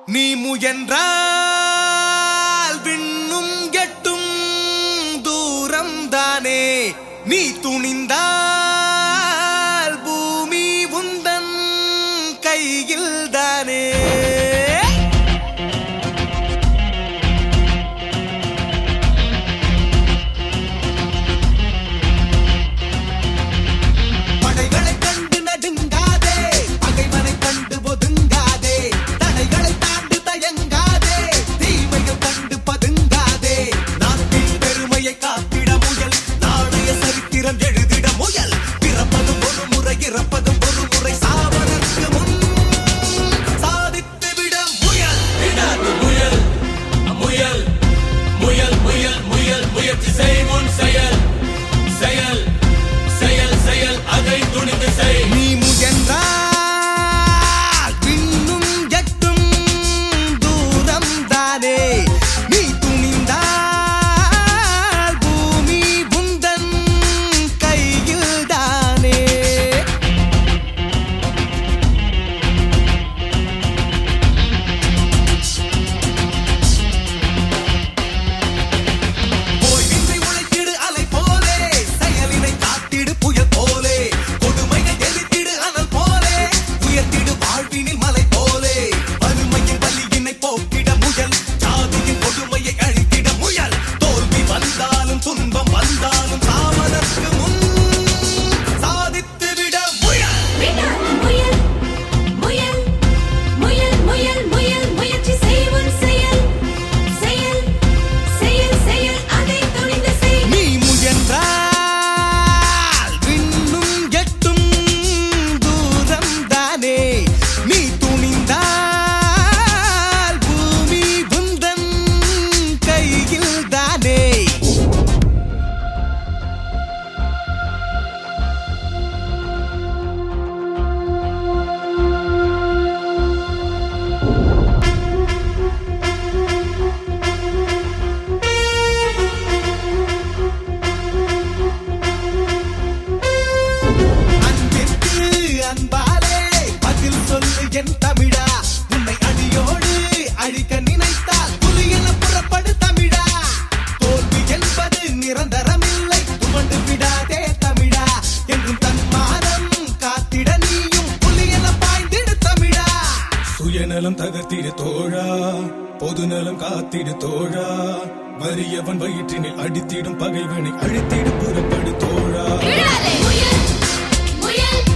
நீ முயன்றால் விண்ணும் எட்டும் தூரம் தானே நீ துணிந்தால் பூமி உந்தன் கையில் தானே படைகளை கண்டு நடுங்காதே பகைவனை கண்டு ஒதுங்காதே தடைகளை தாண்டி தயங்காதே தீமைகள் கண்டு பதுங்காதே நாட்டின் பெருமையை காத்திட முயல் நாளைய சரித்திரம் எழுதிட முயல் பிறப்பதும் ஒரு முறை இறப்பதும் ஒரு முறை சாவதற்கு முன் சாதித்து விட முயல் விடாது முயல் முயல் முயல் முயல் முயல் முயற்சி செய் முன் செயல் செயல் செயல் செயல் அதை துணிந்து செய் நீ முயன்றால் விண்ணும் எட்டும் தூரம் தானே நீ துணிந்தால் பூமி உந்தன் கையில் தானே ஓய்வின்றி உழைத்திடு அலை போலே செயலினை காத்திடு புயல் போலே கொடுமையை எதிர்த்திடு அனல் போலே உயர்த்திடு வாழ்வினில் மலை போலே வறுமையின் வலியினை போக்கிட முயல் ஜாதியின் கொடுமையை அழித்திட முயல் தோல்வி வந்தாலும் துன்பம் வந்தாலும் சாவதற்கு முன் சாதித்து விட முயல் விடாது முயல் முயல் முயல் முயல் முயல் முயற்சி செய்வன் செயல் செயல் செயல் செயல் அதை துணிந்து செய் நீ முயன்றால் விண்ணும் எட்டும் தூரம் தானே நீ துணிந்தால் பூமி புந்தன் கையில் தானே அன்பிற்கு அன்பாலே பதில் சொல்லு என் தமிழா உன்னை அடியோடு அழிக்க நினைத்தால் புலியென புறப்படு தமிழா தோல்வி என்பது நிரந்தரமில்லை துவண்டு விடாதே தமிழா என்றும் தன்மானம் காத்திட நீயும் புலியென பாய்ந்திடு தமிழா சுயநலம் தகர்த்திடு தோழா பொதுநலம் காத்திடு தோழா வறியவன் வயிற்றினில் அடித்திடும் பகைவனை அழித்திடு புறப்படு தோழா விடாதே முயல் முயல்